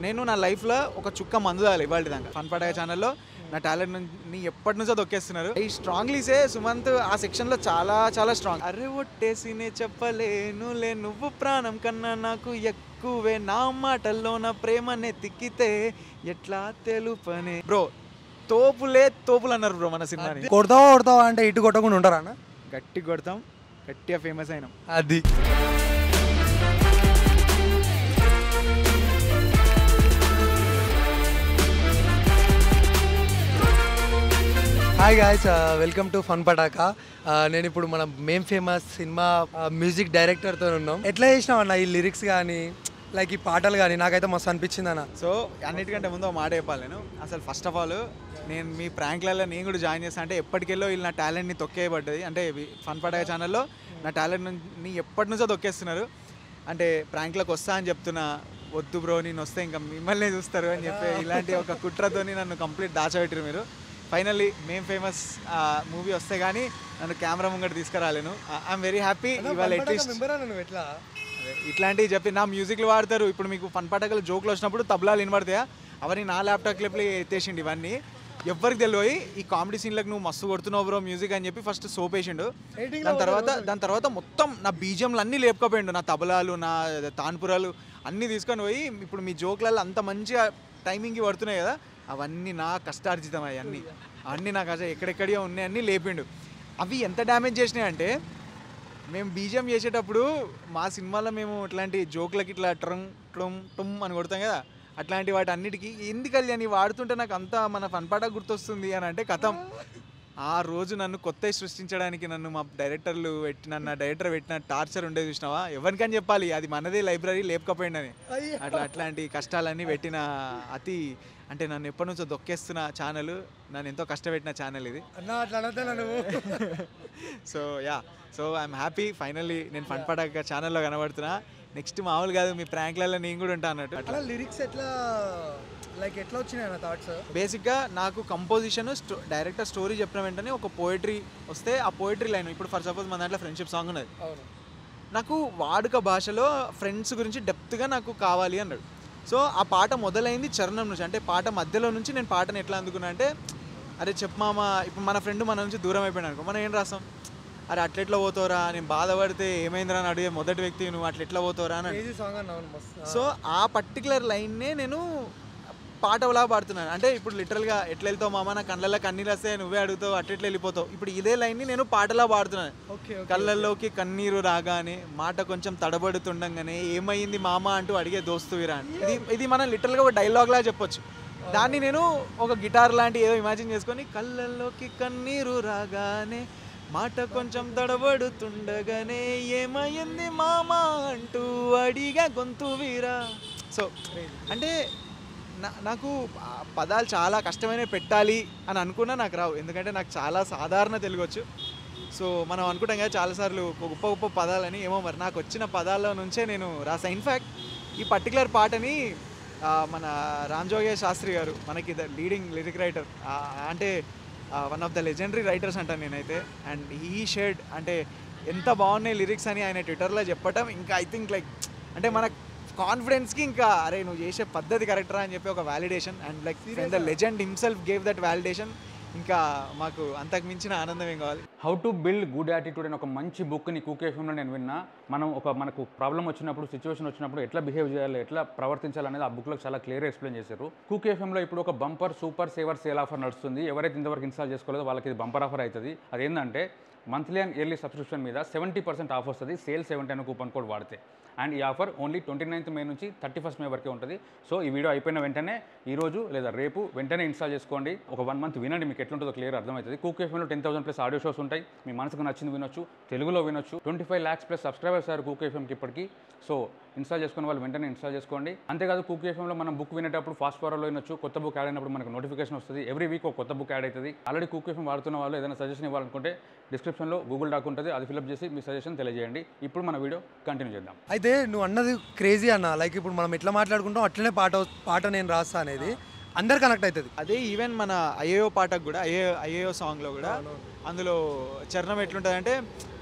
నేను నా లైఫ్లో ఒక చుక్క మందు తాగాలి ఇవాళ దాకా ఫన్ పడగా ఛానల్లో నా టాలెంట్ని ఎప్పటి నుంచో దొక్కేస్తున్నారు ఈ స్ట్రాంగ్లీ సే సుమంత్ ఆ సెక్షన్లో చాలా చాలా స్ట్రాంగ్ అరే ఒట్టేసినే చెప్పలేనులే నువ్వు ప్రాణం కన్నా నాకు ఎక్కువే నా మాటల్లో నా ప్రేమనే తిక్కితే ఎట్లా తెలుపనే బ్రో తోపులే తోపులు అన్నారు బ్రో మన సినిమాని కొడతావా కొడతావా అంటే ఇటు కొట్టకుండా ఉంటారా అన్న గట్టి కొడతాం గట్టిగా ఫేమస్ అయినాం అది hi guys welcome to fun Pataka నేను ఇప్పుడు మన మేం ఫేమస్ సినిమా మ్యూజిక్ డైరెక్టర్తో ఉన్నాం ఎట్లా చేసినావు అన్న ఈ లిరిక్స్ కానీ లైక్ ఈ పాటలు కానీ నాకైతే మస్తు అనిపించింది అన్న సో అన్నిటికంటే ముందు ఒక మాట చెప్పాలి నేను అసలు ఫస్ట్ ఆఫ్ ఆల్ నేను మీ ప్రాంక్లలో నేను కూడా జాయిన్ చేస్తాను అంటే ఎప్పటికెళ్ళో వీళ్ళు నా టాలెంట్ని తొక్కేయబడ్డది అంటే ఫన్ పడగా ఛానల్లో నా టాలెంట్ని ఎప్పటి నుంచో తొక్కేస్తున్నారు అంటే ప్రాంక్లకు వస్తా అని చెప్తున్నా వద్దు బ్రో నేను వస్తే ఇంకా మిమ్మల్ని చూస్తారు అని చెప్పి ఇలాంటి ఒక కుట్రతోని నన్ను కంప్లీట్ దాచబెట్టారు మీరు ఫైనల్లీ మేం ఫేమస్ మూవీ వస్తే కానీ నన్ను కెమెరా ముంగట తీసుకురాలేను ఐఎమ్ వెరీ హ్యాపీ ఇవాళ అట్లీస్ట్ నువ్వు ఎట్లా అదే, ఇట్లాంటివి చెప్పి నా మ్యూజిక్లు వాడతారు ఇప్పుడు మీకు ఫన్ పటాకలు జోకులు వచ్చినప్పుడు తబలాలు వినబడతాయా అవన్నీ నా ల్యాప్టాప్ క్లిప్లు ఎత్తేసిండు ఇవన్నీ ఎవ్వరికి తెలియదు ఈ కామెడీ సీన్లకు నువ్వు మస్తు కొడుతున్నావు బ్రో మ్యూజిక్ అని చెప్పి ఫస్ట్ సోప్ వేసిండు Editing దాని తర్వాత దాని తర్వాత మొత్తం నా బీజియంలు అన్నీ లేపుకోపోయిండు నా తబలాలు నా తాన్పురాలు అన్నీ తీసుకొని పోయి ఇప్పుడు మీ జోకులలో అంత మంచిగా టైమింగ్కి పడుతున్నాయి కదా అవన్నీ నా కష్టార్జితం అవన్నీ అన్నీ నాకు అసలు ఎక్కడెక్కడియో ఉన్నాయి అన్నీ లేపిండు అవి ఎంత డ్యామేజ్ చేసినాయంటే మేము బీజియం చేసేటప్పుడు మా సినిమాలో మేము ఇట్లాంటి జోకులకి ఇట్లా ట్రం ట్రం టుమ్ అని కొడతాం కదా అట్లాంటి వాటి అన్నిటికీ ఎందుకు అని వాడుతుంటే నాకు అంతా మన ఫన్పాట గుర్తొస్తుంది అని అంటే కథం ఆ రోజు నన్ను కొత్త సృష్టించడానికి నన్ను మా డైరెక్టర్లు పెట్టిన నా డైరెక్టర్ పెట్టిన టార్చర్ ఉండేది చూసినావా ఎవరికని చెప్పాలి అది మనదే లైబ్రరీ లేపకపోయిందని అట్లా అట్లాంటి కష్టాలన్నీ పెట్టిన అతి అంటే నన్ను ఎప్పటి నుంచో దొక్కేస్తున్న ఛానల్ నన్ను ఎంతో కష్టపెట్టిన ఛానల్ ఇది అన్న అట్లా అనొద్దా నువ్వు so yeah so I'm happy finally నేను ఫన్ పడాక ఛానల్లో కనబడుతున్నా నెక్స్ట్ మామూలు కాదు మీ ప్రాంక్లలో నేను కూడా ఉంటా అన్నట్టు అట్లా లిరిక్స్ ఎట్లా లైక్ ఎట్లా వచ్చినాయి అన్న థాట్స్ బేసిక్గా నాకు కంపోజిషన్ డైరెక్టర్ స్టోరీ చెప్పిన వెంటనే ఒక పోయిటరీ వస్తే ఆ పోయిటరీ లైన్ ఇప్పుడు ఫర్ సపోజ్ మన దాంట్లో ఫ్రెండ్షిప్ సాంగ్ ఉన్నది అవును నాకు వాడుక భాషలో ఫ్రెండ్స్ గురించి డెప్త్గా నాకు కావాలి అన్నాడు సో ఆ పాట మొదలైంది చరణం నుంచి అంటే పాట మధ్యలో నుంచి నేను పాటను ఎట్లా అందుకున్నా అంటే అరే చెప్పు మామ ఇప్పుడు మన ఫ్రెండ్ మన నుంచి దూరం అయిపోయాడు అనుకో మనం ఏం రాస్తాం అరే అట్లెట్లా పోతావురా నేను బాధపడితే ఏమైందిరా అని అడిగే మొదటి వ్యక్తి నువ్వు అట్లెట్లా పోతావురా అని క్రేజీ సాంగ్ అన్న అవును మస్తు సో ఆ పర్టికులర్ లైన్నే నేను పాటలా పాడుతున్నాను అంటే ఇప్పుడు లిటరల్గా ఎట్లా వెళ్తావు మామ నా కళ్ళల్లో కన్నీరు వస్తే నువ్వే అడుగుతావు అట్లెట్లా వెళ్ళిపోతావు ఇప్పుడు ఇదే లైన్ని నేను పాటలా పాడుతున్నాను ఓకే కళ్ళల్లోకి కన్నీరు రాగానే మాట కొంచెం తడబడుతుండగానే ఏమైంది మామ అంటూ అడిగే దోస్తు వీరా అని. ఇది ఇది మనం లిటరల్గా ఒక డైలాగ్ లా చెప్పొచ్చు దాన్ని నేను ఒక గిటార్ లాంటి ఏదో ఇమాజిన్ చేసుకొని కళ్ళల్లోకి కన్నీరు రాగానే మాట కొంచెం తడబడుతుండగానే ఏమైంది మామ అంటూ అడిగా గొంతు వీరా సో అంటే నా- నాకు ఆ పదాలు చాలా కష్టమైన పెట్టాలి అని అనుకున్నా నాకు రావు ఎందుకంటే నాకు చాలా సాధారణ తెలుగు వచ్చు సో మనం అనుకుంటాం కదా చాలాసార్లు ఒక గొప్ప గొప్ప పదాలని ఏమో మరి నాకు వచ్చిన పదాల్లో నుంచే నేను రాసా ఇన్ఫ్యాక్ట్ ఈ పర్టికులర్ పాటని ఆ, మన రామ్ జోగే శాస్త్రి గారు మనకి ద లీడింగ్ లిరిక్ రైటర్ అంటే one of the legendary writers అంటాను నేనైతే అండ్ హీ షేడ్ అంటే ఎంత బాగున్నాయి లిరిక్స్ అని ఆయన ట్విట్టర్లో చెప్పటం ఇంకా ఐ థింక్ లైక్ అంటే మన కాన్ఫిడెన్స్కి ఇంకా అరే నువ్వు చేసే పద్ధతి కరెక్టరా అని చెప్పి ఒక validation and like the legend himself gave that validation ఇంకా మాకు అంతకు మించిన ఆనందం ఏం కావాలి how to build good attitude అని ఒక మంచి బుక్ని కూకేఫ్ఎంలో నేను విన్నా మనం ఒక మనకు ప్రాబ్లం వచ్చినప్పుడు సిచ్యువేషన్ వచ్చినప్పుడు ఎట్లా బిహేవ్ చేయాలి ఎట్లా ప్రవర్తించాలి అనేది ఆ బుక్లో చాలా క్లియర్ ఎక్స్ప్లెయిన్ చేశారు కూకేఫ్ఎంలో ఇప్పుడు ఒక bumper super saver sale offer నడుస్తుంది ఎవరైతే ఇంతవరకు ఇన్స్టాల్ చేసుకోలేదో వాళ్ళకి ఇది బంపర్ ఆఫర్ అవుతుంది అదేంటంటే మంత్లీ అండ్ ఇయర్లీ సబ్స్క్రిప్షన్ మీద సెవెంటీ పర్సెంట్ ఆఫ్ వస్తుంది సేల్ సెవెంటీ అనే కూపన్ కోడ్ వాడితే అండ్ ఈ offer only twenty ninth May నుంచి థర్టీ ఫస్ట్ మే వరకే ఉంటుంది సో ఈ వీడియో అయిపోయిన వెంటనే ఈ రోజు లేదా రేపు వెంటనే ఇన్స్టాల్ చేసుకోండి ఒక వన్ మంత్ వినండి మీకు ఎట్లుంటుందో క్లియర్ అర్థమవుతుంది కూక్ ఎఫ్ఎంలో ten thousand plus audio shows ఉంటాయి మీ మనసుకు నచ్చింది వినొచ్చు తెలుగులో వినొచ్చు twenty five lakhs plus subscribers sir Kuku ఎఫ్ఎంకి ఇప్పటికి సో ఇన్స్టాల్ చేసుకున్న వాళ్ళు వెంటనే ఇన్స్టాల్ చేసుకోండి అంతేకాదు కూక్ ఎఫ్ఎంలో మనం బుక్ వినేటప్పుడు ఫాస్ట్ ఫార్వర్డ్లో వినొచ్చు కొత్త బుక్ యాడ్ అయినప్పుడు మనకు నోటిఫికేషన్ వస్తుంది ఎవ్రీ వీక్ ఒక కొత్త బుక్ యాడ్ అవుతుంది ఆల్రెడీ కూక్ ఎఫ్ఎం వాడుతున్న వాళ్ళు ఏదైనా సజెషన్ ఇవ్వాలనుకుంటే డిస్క్రిప్షన్లో గూగుల్ డాక్ ఉంటుంది అది ఫిల్అప్ చేసి మీ సజెషన్ తెలియజేయండి ఇప్పుడు మన వీడియో కంటిన్యూ చేద్దాం అయితే నువ్వు అన్నది క్రేజీ అన్న లైక్ ఇప్పుడు మనం ఎట్లా మాట్లాడుకుంటాం అట్లనే పాట పాట నేను రాస్తా అనేది అందరు కనెక్ట్ అవుతుంది అదే ఈవెన్ మన అయ్యో పాటకు కూడా అయ్యో అయ్యో సాంగ్లో కూడా అందులో చరణం ఎట్లుంటుంది అంటే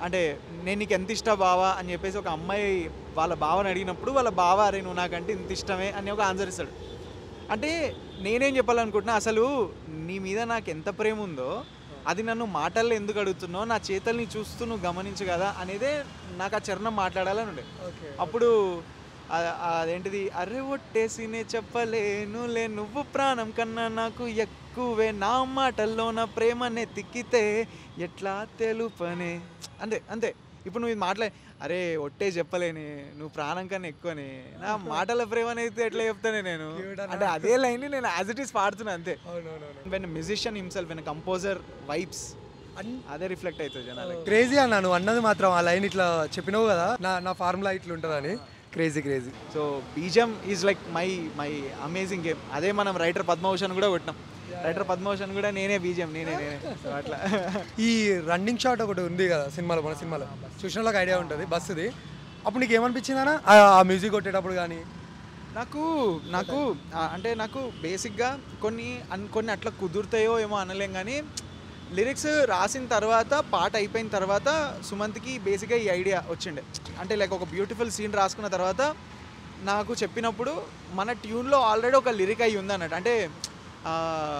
అంటే నేను నీకు ఎంత ఇష్టం బావా అని చెప్పేసి ఒక అమ్మాయి వాళ్ళ బావని అడిగినప్పుడు వాళ్ళ బావ అరే నువ్వు నాకంటే ఇంత ఇష్టమే అని ఒక ఆన్సర్ ఇస్తాడు అంటే నేనేం చెప్పాలనుకుంటున్నా అసలు నీ మీద నాకు ఎంత ప్రేమ ఉందో అది నన్ను మాటల్లో ఎందుకు అడుగుతున్నావు నా చేతల్ని చూస్తూ నువ్వు గమనించు కదా అనేదే నాకు ఆ చరణం మాట్లాడాలని ఉండే ఓకే అప్పుడు ఆ- ఆ అదేంటిది అరే ఒట్టేసినే చెప్పలేనులే నువ్వు ప్రాణం కన్నా నాకు ఎక్కువే నా మాటల్లో నా ప్రేమనే తిక్కితే ఎట్లా తెలుపనే అంతే అంతే ఇప్పుడు నువ్వు ఇది మాట్లా అరే ఒట్టే చెప్పలేని నువ్వు ప్రాణం కన్నా ఎక్కువని నా మాటల ప్రేమ అనేది ఎట్లా చెప్తానే నేను Cute అన్న. అంటే అదే లైన్ నేను యాజ్ ఇట్ ఈస్ పాడుతున్నా అంతే అవునవునవును when musician himself when composer vibes అదే రిఫ్లెక్ట్ అవుతుంది జనాలకి క్రేజీ అన్న నువ్వు అన్నది మాత్రం ఆ లైన్ ఇట్లా చెప్పినావు కదా నా నా ఫార్ములా ఇట్లా ఉంటుందని క్రేజీ క్రేజీ సో బీజం is like my my amazing game అదే మనం రైటర్ పద్మభూషణ్ కూడా కొట్టినాం రైటర్ పద్మభూషణ్ కూడా నేనే బీజం నేనే నేనే సో అట్లా ఈ రన్నింగ్ షాట్ ఒకటి ఉంది కదా సినిమాలో మన సినిమాలో చూసిన వాళ్ళకి ఐడియా ఉంటుంది బస్సుది అప్పుడు నీకు ఏమనిపించిందనా ఆ మ్యూజిక్ కొట్టేటప్పుడు కానీ నాకు నాకు ఆ, అంటే నాకు బేసిక్గా కొన్ని అన్ కొన్ని అట్లా కుదురుతాయో ఏమో అనలేం కానీ లిరిక్స్ రాసిన తర్వాత పాట అయిపోయిన తర్వాత సుమంత్కి బేసిక్గా ఈ ఐడియా వచ్చిండే అంటే లైక్ ఒక బ్యూటిఫుల్ సీన్ రాసుకున్న తర్వాత నాకు చెప్పినప్పుడు మన ట్యూన్లో ఆల్రెడీ ఒక లిరిక్ అయి ఉంది అన్నట్టు అంటే ఆ,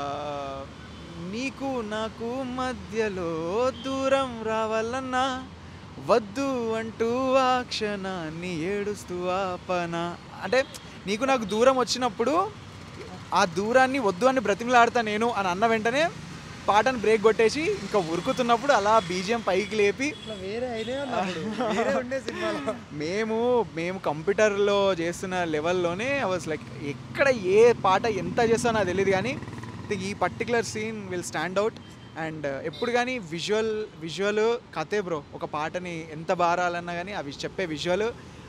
నీకు నాకు మధ్యలో దూరం రావాలన్నా వద్దు అంటూ ఆ క్షణాన్ని ఏడుస్తూ ఆపన అంటే నీకు నాకు దూరం వచ్చినప్పుడు ఆ దూరాన్ని వద్దు అని బ్రతిమలాడతా నేను అని అన్న వెంటనే పాటను బ్రేక్ కొట్టేసి ఇంకా ఉరుకుతున్నప్పుడు అలా బీజియం పైకి లేపి వేరే వేరే ఉండే సినిమాలో మేము మేము కంప్యూటర్లో చేస్తున్న లెవెల్లోనే వాజ్ లైక్ ఎక్కడ ఏ పాట ఎంత చేస్తానో నాకు తెలియదు కానీ ఈ particular scene will stand out and ఎప్పుడు కానీ విజువల్ విజువల్ కథే బ్రో ఒక పాటని ఎంత బారాలన్నా కానీ అవి చెప్పే విజువల్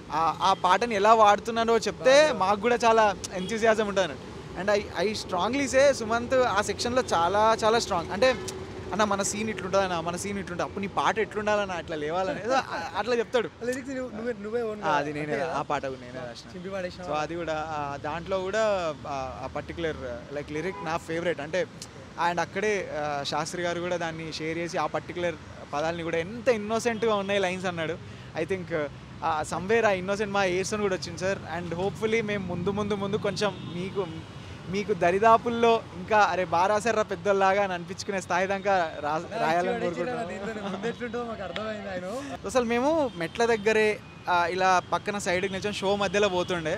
ఆ పాటని ఎలా వాడుతున్నారో చెప్తే మాకు కూడా చాలా ఎంతూజియాజం ఉంటుంది అన్నట్టు and I I strongly say Sumanth ఆ సెక్షన్లో చాలా చాలా స్ట్రాంగ్ అంటే అన్న మన సీన్ ఇట్లుంటుంది అన్న మన సీన్ ఇట్లుంటుంది అప్పుడు నీ పాట ఎట్లుండాలన్న అట్లా లేవాలని ఏదో అ- అట్లా చెప్తాడు లిరిక్స్ నువ్వే నువ్వే own ఆ, గా అది నేనే అంతే కదా? ఆ పాట కూడా నేనే రాసిన చింపి పడేసినావా? సో అది కూడా ఆ, దాంట్లో కూడా ఆ- ఆ పర్టికులర్ లైక్ లిరిక్ నా ఫేవరెట్ అంటే అండ్ అక్కడే ఆ, శాస్త్రి గారు కూడా దాన్ని షేర్ చేసి ఆ పర్టికులర్ పదాలని కూడా ఎంత ఇన్నోసెంట్గా ఉన్నాయి లైన్స్ అన్నాడు ఐ థింక్ సమ్వేర్ ఆ ఇన్నోసెంట్ మా ఏర్సన్ కూడా వచ్చింది సార్ అండ్ హోప్ఫుల్లీ మేము ముందు ముందు ముందు కొంచెం మీకు మీకు దరిదాపుల్లో ఇంకా అరే బాగా రాశారా పెద్దోళ్ళలాగా అని అనిపించుకునే స్థాయి దాకా రా రాయాలని పడేసినా కోరుకుంటున్నాం దీంట్లోనే ముందు ఎట్లుంటుందో మాకు అర్థమైంది ఆయన అసలు మేము మెట్ల దగ్గరే ఆ, ఇలా పక్కన సైడ్కి నిల్చొని షో మధ్యలో పోతుండే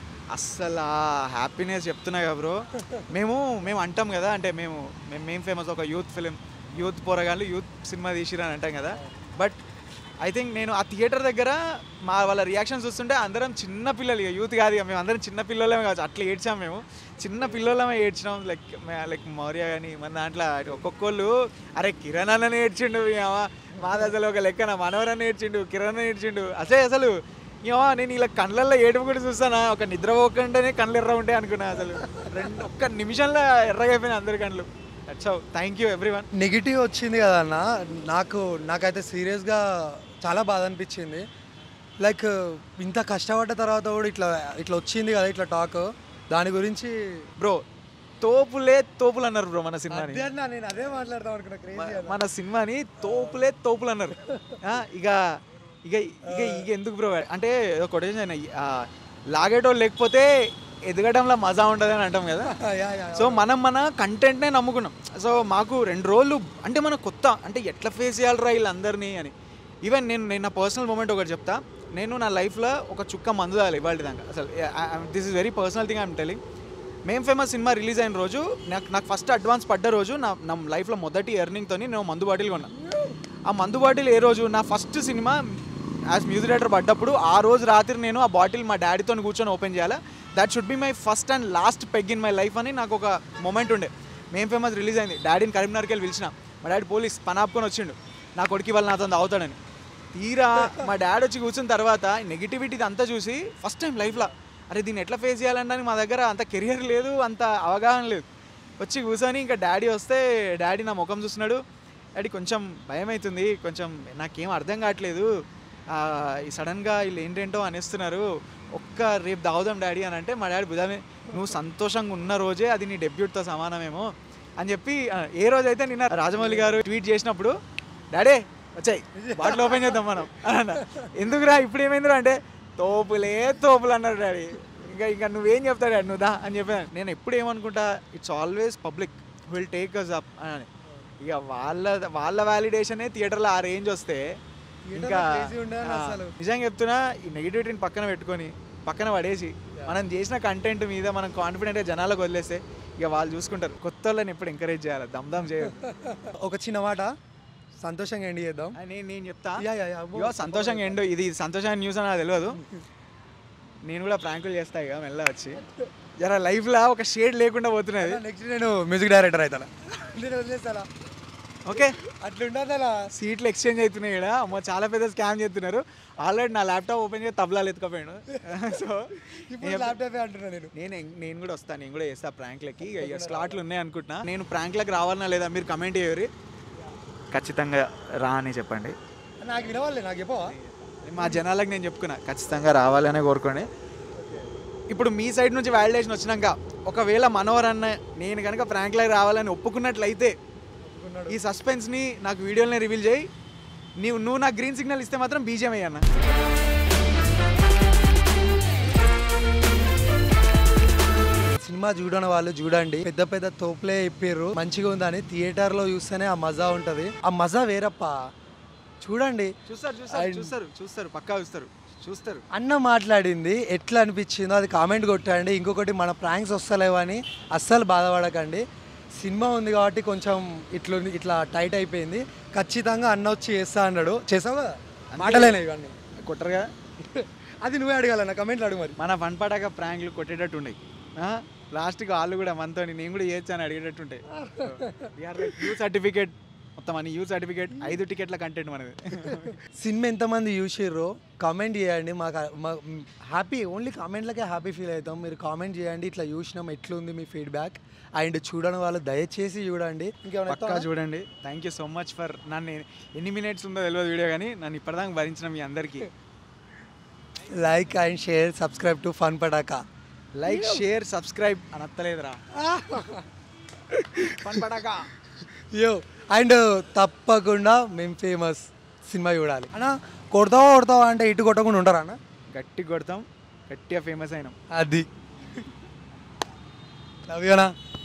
అస్సలు ఆ హ్యాపీనెస్ చెప్తున్నా కదా బ్రో మేము మేము అంటాం కదా అంటే మేము మేము మేము ఫేమస్ ఒక యూత్ ఫిలిం యూత్ పోరగాళ్ళు యూత్ సినిమా తీసిరా అని అంటాం కదా బట్ ఐ థింక్ నేను ఆ థియేటర్ దగ్గర మా వాళ్ళ రియాక్షన్స్ చూస్తుంటే అందరం చిన్న పిల్లలు ఇక యూత్ కాదు ఇక మేము అందరం చిన్న పిల్లలమే కాదు అట్లా ఏడ్చాం మేము చిన్న పిల్లలమే ఏడ్చినాం లైక్ లైక్ మౌర్య కానీ మన దాంట్లో ఒక్కొక్కళ్ళు అరే కిరణ్ అన్న ఏడ్చిండు ఈ అవ్వ. మాది అసలు ఒక లెక్కన మనవరన్న ఏడ్చిండు కిరణ్ అన్న ఏడ్చిండు అసలే అసలు ఏమో నేను ఇలా కళ్ళల్లో ఏడుపు కూడా చూస్తానా ఒక నిద్రపోకుండానే కళ్ళు ఎర్ర ఉంటాయి అనుకున్నా అసలు రెండు ఒక్క నిమిషంలో ఎర్రగా అయిపోయినాయి అందరి కళ్ళు that's how thank you everyone negative వచ్చింది కదా అన్న నాకు నాకైతే సీరియస్గా చాలా బాధ అనిపించింది లైక్ ఇంత కష్టపడ్డ తర్వాత కూడా ఇట్లా ఇట్లా వచ్చింది కదా ఇట్లా టాక్ దాని గురించి బ్రో తోపులే తోపులు అన్నారు బ్రో మన సినిమాని అదే అన్న నేను అదే మాట్లాడదాం అనుకున్నా క్రేజీ మ- మన సినిమాని తోపులే తోపులు అన్నారు ఆ, ఇక ఇక ఇక ఇక ఎందుకు బ్రో అంటే ఏదో కొటేషన్ లాగేటోళ్ళు లేకపోతే ఎదగడంలో మజా ఉండదు అని అంటాం కదా సో మనం మన కంటెంట్నే నమ్ముకున్నాం సో మాకు రెండు రోజులు అంటే మన కొత్త అంటే ఎట్లా ఫేస్ చేయాలరా వీళ్ళందరినీ అని ఈవెన్ నేను నేను నా పర్సనల్ మూమెంట్ ఒకటి చెప్తా నేను నా లైఫ్లో ఒక చుక్క మందు తాగాలి ఇవాళ దాకా అసలు this is very personal thing I'm telling మేం ఫేమస్ సినిమా రిలీజ్ అయిన రోజు నాకు నాకు ఫస్ట్ అడ్వాన్స్ పడ్డ రోజు నా నా లైఫ్లో మొదటి ఎర్నింగ్తో నేను మందు బాటిల్ కొన్నా ఆ మందు బాటిల్ ఏ రోజు నా first cinema as music director పడ్డప్పుడు ఆ రోజు రాత్రి నేను ఆ బాటిల్ మా డాడీతో కూర్చొని ఓపెన్ చేయాలా that should be my first and last peg in my life అని నాకు ఒక మొమెంట్ ఉండే మేం ఫేమస్ రిలీజ్ అయింది డాడీని కరీంనగర్కి వెళ్ళి పిలిచిన మా డాడీ పోలీస్ పని ఆపుకొని వచ్చిండు నా కొడుకు వాళ్ళు నాతో తాగుతాడని తీరా మా డాడీ వచ్చి కూర్చున్న తర్వాత నెగిటివిటీ అంతా చూసి ఫస్ట్ టైం లైఫ్లో అరే దీన్ని ఎట్లా ఫేస్ చేయాలని మా దగ్గర అంత కెరియర్ లేదు అంత అవగాహన లేదు వచ్చి కూర్చొని ఇంకా డాడీ వస్తే డాడీ నా ముఖం చూస్తున్నాడు డాడీ కొంచెం భయం అవుతుంది కొంచెం నాకేం అర్థం కావట్లేదు ఆ, ఈ సడన్గా వీళ్ళు ఏంటేంటో అనేస్తున్నారు ఒక్క రేపు దావుదాం డాడీ అని అంటే మా డాడీ బుధామే నువ్వు సంతోషంగా ఉన్న రోజే అది నీ డెబ్యూట్తో సమానమేమో అని చెప్పి ఆ, ఏ రోజైతే నిన్న రాజమౌళి గారు ట్వీట్ చేసినప్పుడు డాడీ వచ్చాయి బాటిల్ ఓపెన్ చేద్దాం మనం అన్న ఎందుకురా ఇప్పుడు ఏమైందిరా అంటే తోపులే తోపులు అన్నాడు డాడీ ఇంకా ఇంకా నువ్వేం చెప్తాడు డాడీ నువ్వు దా అని చెప్పాను నేను ఎప్పుడు ఏమనుకుంటా it's always public will take us up అని ఇక వాళ్ళ వాళ్ళ వ్యాలిడేషనే థియేటర్లో ఆ రేంజ్ వస్తే ఇంకా crazy ఉండాలి ఆ, అసలు. నిజంగా చెప్తున్నా ఈ నెగిటివిటీని పక్కన పెట్టుకొని పక్కన పడేసి మనం చేసిన కంటెంట్ మీద మనం కాన్ఫిడెంట్గా జనాలకు వదిలేస్తే ఇక వాళ్ళు చూసుకుంటారు కొత్త వాళ్ళని ఎప్పుడు ఎంకరేజ్ చేయాలి దమ్ దమ్ చేయదు ఒక చిన్న మాట సంతోషంగా ఎండి చేద్దాం అని నేను నేను చెప్తా యా, యా, యా. అబ్బో. ఇగో సంతోషంగా ఎండు ఇది సంతోషంగా న్యూస్ అని నాకు తెలియదు నేను కూడా ప్రాంకులు చేస్తా ఇక మెల్ల వచ్చి జర లైఫ్లో ఒక షేడ్ లేకుండా పోతున్నది నెక్స్ట్ నేను మ్యూజిక్ డైరెక్టర్ అవుతాను నేను వదిలేస్తానా ఓకే అట్లుండదు అలా సీట్లు ఎక్స్చేంజ్ అవుతున్నాయి ఇక్కడ అమ్మో చాలా పెద్ద స్కామ్ చేస్తున్నారు ఆల్రెడీ నా ల్యాప్టాప్ ఓపెన్ చేసి తబలాలు ఎత్తుకపోయాడు సో ఇప్పుడు ల్యాప్టాప్ అంటున్నా నేను నేను నేను కూడా వస్తాను నేను కూడా చేస్తా ప్రాంక్లకి ఇక స్లాట్లు ఉన్నాయి అనుకుంటున్నా నేను ప్రాంక్లకు రావాలన్నా లేదా మీరు కమెంట్ చేయరు ఖచ్చితంగా రా అని చెప్పండి నాకు వినవాలి నాకు చెప్పవా మా జనాలకు నేను చెప్పుకున్నా ఖచ్చితంగా రావాలనే కోరుకోండి ఇప్పుడు మీ సైడ్ నుంచి వ్యాలిడేషన్ వచ్చినాక ఒకవేళ మనోహర్ అన్న నేను కనుక ప్రాంక్లకు రావాలని ఒప్పుకున్నట్లయితే ఈ సస్పెన్స్ని నాకు వీడియోలోనే రివీల్ చేయి నీవు నువ్వు నాకు గ్రీన్ సిగ్నల్ ఇస్తే మాత్రం బీజేం అన్న సినిమా చూడని వాళ్ళు చూడండి పెద్ద పెద్ద తోపులే ఇప్పారు మంచిగా ఉందని థియేటర్ లో చూస్తేనే ఆ మజా ఉంటది ఆ మజా వేరప్ప చూడండి చూస్తారు చూస్తారు చూస్తారు చూస్తారు పక్కా చూస్తారు చూస్తారు అన్న మాట్లాడింది ఎట్లా అనిపించిందో అది కామెంట్ కొట్టండి ఇంకొకటి మన ప్రాంక్స్ వస్తలేవని అస్సలు బాధపడకండి సినిమా ఉంది కాబట్టి కొంచెం ఇట్లా ఇట్లా టైట్ అయిపోయింది ఖచ్చితంగా అన్న వచ్చి చేస్తా అన్నాడు చేసావు కదా మాటలేనే ఇవన్నీ కొట్టరుగా అది నువ్వే అడగాలన్న కమెంట్లు అడుగు మరి మన వన్ పటాక ప్రాంక్లు కొట్టేటట్టు ఉన్నాయి లాస్ట్కి వాళ్ళు కూడా మనతో నేను కూడా చేయొచ్చు అని అడిగేటట్టు ఉంటాయి యూ సర్టిఫికేట్ మొత్తం అని యూ సర్టిఫికేట్ ఐదు టికెట్ల కంటెంట్ మనది సినిమా ఎంతమంది చూసిర్రో కామెంట్ చేయండి మాకు హ్యాపీ ఓన్లీ కామెంట్లకే హ్యాపీ ఫీల్ అవుతాం మీరు కామెంట్ చేయండి ఇట్లా చూసినాం ఎట్లుంది మీ ఫీడ్బ్యాక్ అండ్ చూడని వాళ్ళు దయచేసి చూడండి ఇంకేమైనా పక్కా చూడండి thank you so much for నన్ను ఎన్ని మినిట్స్ ఉందో తెలియదు వీడియో కానీ నన్ను ఇప్పటిదాకా భరించిన మీ అందరికీ like and share subscribe to fun Pataka like share subscribe అని అత్తలేదురా పని పడాకా యో అండ్ తప్పకుండా మేము ఫేమస్ సినిమా చూడాలి అన్న కొడతావా కొడతావా అంటే ఇటు కొట్టకుండా ఉంటారా అన్న గట్టి కొడతాం గట్టిగా ఫేమస్ అయినాం అది లవ్ యూ అన్న